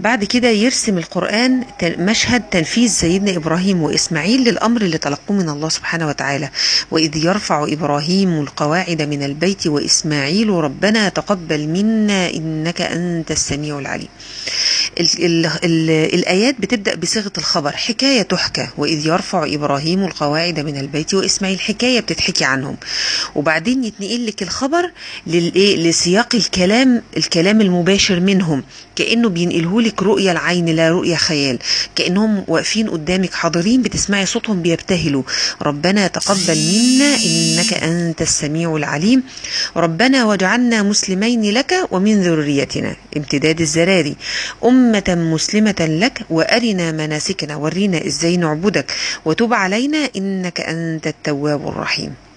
بعد كده يرسم القرآن مشهد تنفيذ سيدنا إبراهيم وإسماعيل للأمر اللي تلقوه من الله سبحانه وتعالى وإذ يرفع إبراهيم القواعد من البيت وإسماعيل ربنا تقبل منا إنك أنت السميع العليم ال ال ال الآيات بتبدأ بصيغة الخبر حكاية تحكى وإذ يرفع إبراهيم القواعد من البيت وإسماعيل حكاية بتتحكي عنهم وبعدين يتنقل لك الخبر لسياق الكلام الكلام المباشر منهم كأنه بينقله لك رؤية العين لا رؤية خيال كأنهم واقفين قدامك حاضرين بتسمعي صوتهم بيبتهلوا ربنا تقبل منا إنك أنت السميع العليم ربنا واجعلنا مسلمين لك ومن ذريتنا امتداد الزراري أمة مسلمة لك وأرنا مناسكنا ورينا إزاي نعبدك وتب علينا إنك أنت التواب الرحيم